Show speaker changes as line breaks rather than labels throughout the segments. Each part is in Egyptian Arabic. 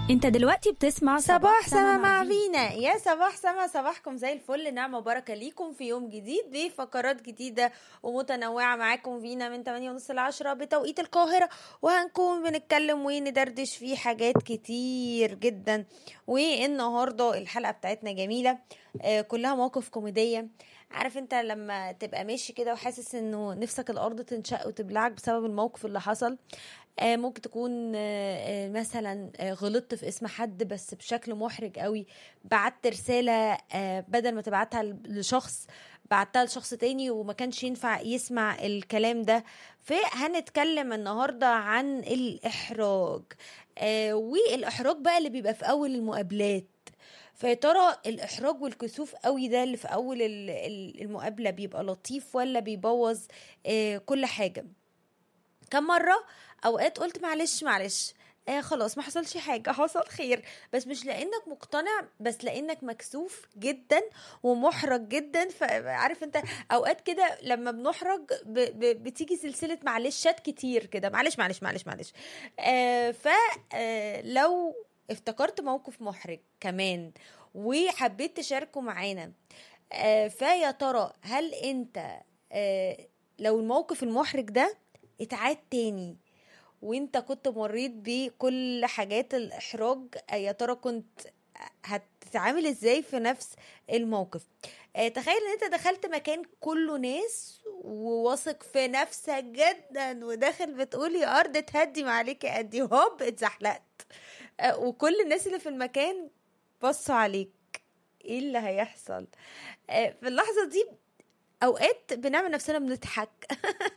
انت دلوقتي بتسمع
صباح سما مع فينا يا صباح سما صباحكم زي الفل نعمة وبركة ليكم في يوم جديد بفقرات جديدة ومتنوعة معاكم فينا من 8 ونص ل 10 بتوقيت القاهرة وهنكون بنتكلم وندردش في حاجات كتير جدا والنهاردة الحلقة بتاعتنا جميلة آه، كلها مواقف كوميدية عارف انت لما تبقى ماشي كده وحاسس انه نفسك الارض تنشق وتبلعك بسبب الموقف اللي حصل آه، ممكن تكون آه، آه، مثلا آه، غلطت في اسم حد بس بشكل محرج قوي بعت رسالة آه، بدل ما تبعتها ل- لشخص بعتها لشخص تاني وما كانش ينفع يسمع الكلام ده فهنتكلم النهاردة عن الإحراج آه، والإحراج بقى اللي بيبقى في أول المقابلات فيا ترى الإحراج والكسوف قوي ده اللي في أول ال- ال- المقابلة بيبقى لطيف ولا بيبوظ آه، كل حاجة كم مرة أوقات قلت معلش معلش آه خلاص ما حصلش حاجة حصل خير بس مش لأنك مقتنع بس لأنك مكسوف جدا ومحرج جدا فعارف انت أوقات كده لما بنحرج ب ب بتيجي سلسلة معلشات كتير كده معلش معلش معلش معلش آه فلو افتكرت موقف محرج كمان وحبيت تشاركه معانا آه فيا ترى هل انت آه لو الموقف المحرج ده اتعاد تاني وانت كنت مريت بكل حاجات الاحراج يا ترى كنت هتتعامل ازاي في نفس الموقف آه، تخيل ان انت دخلت مكان كله ناس وواثق في نفسك جدا وداخل بتقول يا ارض تهدي ما عليك يا قدي هوب اتزحلقت آه، وكل الناس اللي في المكان بصوا عليك ايه اللي هيحصل آه، في اللحظه دي اوقات بنعمل نفسنا بنضحك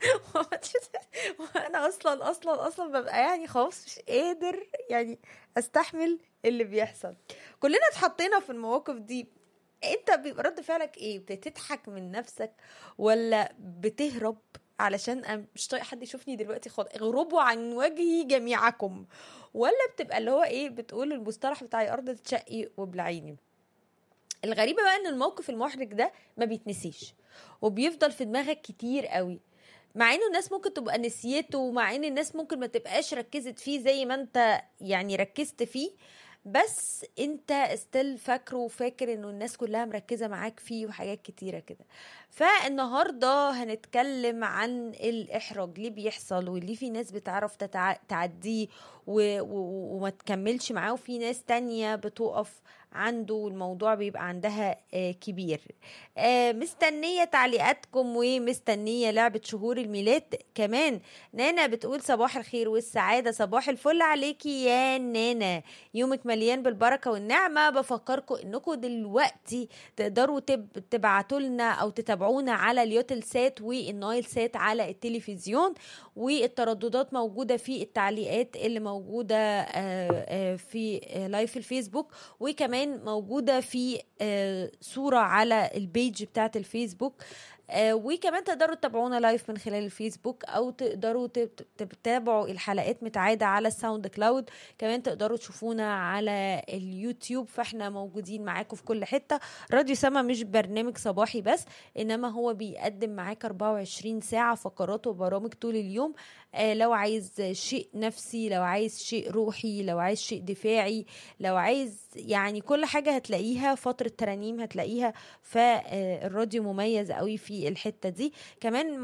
وانا اصلا اصلا اصلا ببقى يعني خلاص مش قادر يعني استحمل اللي بيحصل كلنا اتحطينا في المواقف دي انت بيبقى رد فعلك ايه بتضحك من نفسك ولا بتهرب علشان أنا مش طايق حد يشوفني دلوقتي خالص اغربوا عن وجهي جميعكم ولا بتبقى اللي هو ايه بتقول المصطلح بتاع يا ارض تشقي وابلعيني الغريبه بقى ان الموقف المحرج ده ما بيتنسيش وبيفضل في دماغك كتير قوي مع انه الناس ممكن تبقى نسيته ومع ان الناس ممكن ما تبقاش ركزت فيه زي ما انت يعني ركزت فيه بس انت استيل فاكره وفاكر انه الناس كلها مركزه معاك فيه وحاجات كتيره كده فالنهارده هنتكلم عن الاحراج ليه بيحصل وليه في ناس بتعرف تتع... تعديه و... و... وما تكملش معاه وفي ناس تانية بتقف عنده والموضوع بيبقى عندها آه، كبير آه، مستنية تعليقاتكم ومستنية لعبة شهور الميلاد كمان نانا بتقول صباح الخير والسعادة صباح الفل عليكي يا نانا يومك مليان بالبركة والنعمة بفكركم انكم دلوقتي تقدروا تب... تبعتوا لنا او تتابعونا على اليوتل سات والنايل سات على التلفزيون والترددات موجودة في التعليقات اللي موجودة آه، آه، في آه، لايف الفيسبوك وكمان موجودة في آه، صورة على البيج بتاعت الفيسبوك آه، وكمان تقدروا تتابعونا لايف من خلال الفيسبوك او تقدروا تت- تتابعوا الحلقات متعادة على الساوند كلاود كمان تقدروا تشوفونا على اليوتيوب فاحنا موجودين معاكم في كل حتة راديو سما مش برنامج صباحي بس انما هو بيقدم معاك 24 ساعة فقرات وبرامج طول اليوم آه، لو عايز شيء نفسي لو عايز شيء روحي لو عايز شيء دفاعي لو عايز يعني كل حاجة هتلاقيها فترة ترانيم هتلاقيها فالراديو مميز قوي في الحتة دي كمان